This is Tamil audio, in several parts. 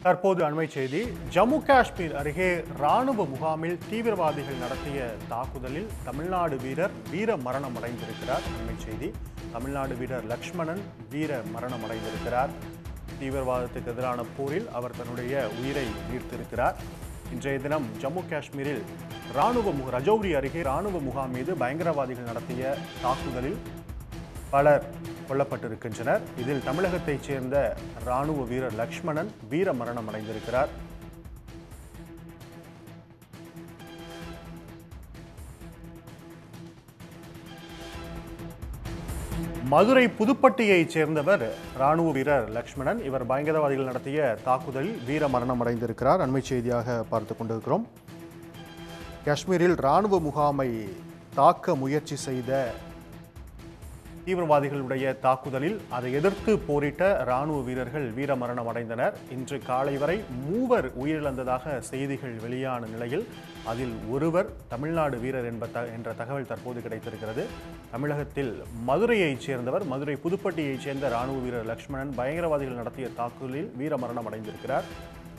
தற்போது அண்மை செய்தி ஜம்மு காஷ்மீர் அருகே ராணுவ முகாமில் தீவிரவாதிகள் நடத்திய தாக்குதலில் தமிழ்நாடு வீரர் வீர மரணம் அடைந்திருக்கிறார் அண்மை செய்தி தமிழ்நாடு வீரர் லக்ஷ்மணன் வீர மரணம் அடைந்திருக்கிறார் தீவிரவாதத்துக்கு எதிரான போரில் அவர் தன்னுடைய உயிரை நீர்த்திருக்கிறார் இன்றைய தினம் ஜம்மு காஷ்மீரில் ராணுவ மு ரஜௌரி அருகே ராணுவ முகாம் மீது பயங்கரவாதிகள் நடத்திய தாக்குதலில் பலர் கொல்லப்பட்டிருக்கின்றனர் இதில் தமிழகத்தைச் சேர்ந்த ராணுவ வீரர் லக்ஷ்மணன் வீர மரணம் அடைந்திருக்கிறார் மதுரை புதுப்பட்டியைச் சேர்ந்தவர் ராணுவ வீரர் லக்ஷ்மணன் இவர் பயங்கரவாதிகள் நடத்திய தாக்குதலில் வீர மரணம் அடைந்திருக்கிறார் அண்மை செய்தியாக பார்த்து கொண்டிருக்கிறோம் காஷ்மீரில் ராணுவ முகாமை தாக்க முயற்சி செய்த தீவிரவாதிகளுடைய தாக்குதலில் அதை எதிர்த்து போரிட்ட ராணுவ வீரர்கள் வீரமரணம் அடைந்தனர் இன்று காலை வரை மூவர் உயிரிழந்ததாக செய்திகள் வெளியான நிலையில் அதில் ஒருவர் தமிழ்நாடு வீரர் என்ப த என்ற தகவல் தற்போது கிடைத்திருக்கிறது தமிழகத்தில் மதுரையைச் சேர்ந்தவர் மதுரை புதுப்பட்டியைச் சேர்ந்த ராணுவ வீரர் லக்ஷ்மணன் பயங்கரவாதிகள் நடத்திய தாக்குதலில் வீரமரணம் அடைந்திருக்கிறார்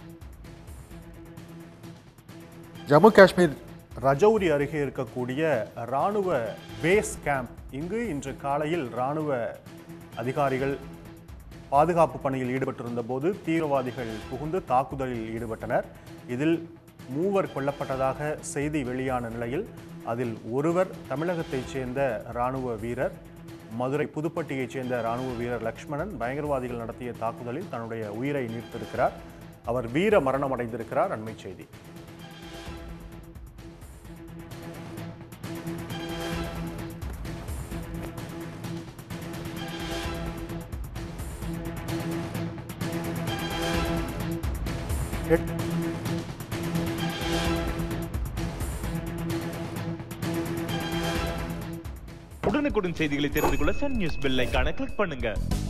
ஜம்மு காஷ்மீர் ரஜௌரி அருகே இருக்கக்கூடிய ராணுவ பேஸ் கேம்ப் இங்கு இன்று காலையில் ராணுவ அதிகாரிகள் பாதுகாப்பு பணியில் ஈடுபட்டிருந்த போது தீவிரவாதிகள் புகுந்து தாக்குதலில் ஈடுபட்டனர் இதில் மூவர் கொல்லப்பட்டதாக செய்தி வெளியான நிலையில் அதில் ஒருவர் தமிழகத்தைச் சேர்ந்த ராணுவ வீரர் மதுரை புதுப்பட்டியைச் சேர்ந்த ராணுவ வீரர் லக்ஷ்மணன் பயங்கரவாதிகள் நடத்திய தாக்குதலில் தன்னுடைய உயிரை நீர்த்திருக்கிறார் அவர் வீர மரணம் அடைந்திருக்கிறார் அண்மை செய்தி எட்- உடனுக்குடன் செய்திகளை தெரிந்து கொள்ள சன் நியூஸ் பெல் ஐகானை கிளிக் பண்ணுங்க